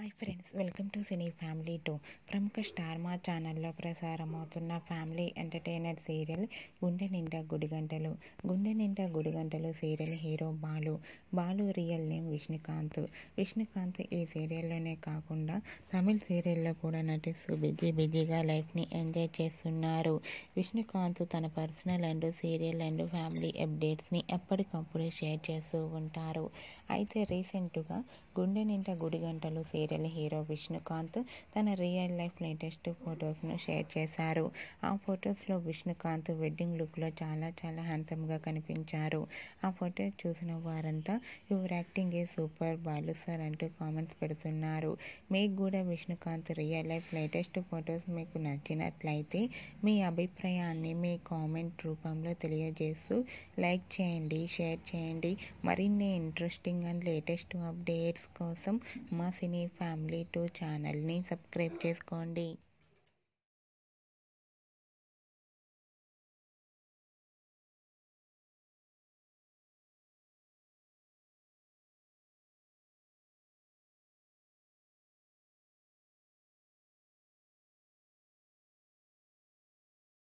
hi friends welcome to cine family two ప్రముఖ star Maa ఛానల్లో ప్రసారమవుతున్న family entertainer serial గుండె నిండా గుడిగంటలు గుండె నిండా గుడిగంటలు serial hero Balu Balu real name Vishnukanth Vishnukanth ఈ సీరియల్లోనే కాకుండా తమిళ్ సీరియల్లో కూడా నటిస్తూ బిజీ బిజీగా లైఫ్ని ఎంజాయ్ చేస్తున్నారు విష్ణుకాంత్ తన personal and serial and family అప్డేట్స్ని ఎప్పటికప్పుడు షేర్ చేస్తూ ఉంటారు అయితే రీసెంట్గా గుండె నిండా గుడిగంటలు సీరియల్ హీరో విష్ణుకాంత్ తన రియల్ లైఫ్ లేటెస్ట్ ఫొటోస్ను షేర్ చేశారు ఆ ఫొటోస్లో విష్ణుకాంత్ వెడ్డింగ్ లుక్లో చాలా చాలా హ్యాండ్సమ్గా కనిపించారు ఆ ఫొటోస్ చూసిన వారంతా your acting a super Balu sir అంటూ కామెంట్స్ పెడుతున్నారు మీకు కూడా Vishnukanth real life latest photos మీకు నచ్చినట్లయితే మీ అభిప్రాయాన్ని మీ కామెంట్ రూపంలో తెలియజేస్తూ లైక్ చేయండి షేర్ చేయండి మరిన్ని ఇంట్రెస్టింగ్ అండ్ లేటెస్ట్ అప్డేట్స్ కోసం మా సినీ ఫ్యామిలీ టూ ఛానల్ని సబ్స్క్రైబ్ చేసుకోండి